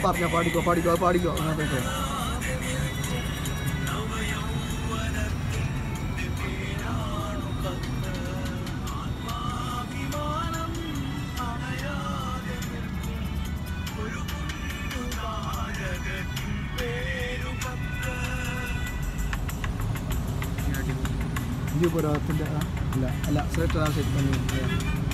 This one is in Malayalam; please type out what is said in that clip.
പറഞ്ഞ പാടിക്കോ പാടിക്കോ അത് പാടിക്കോ അങ്ങനത്തെ ഇന്ത്യ പുരാതത്തിൻ്റെ അല്ല അല്ല സെലക്ട് ശരി തന്നെ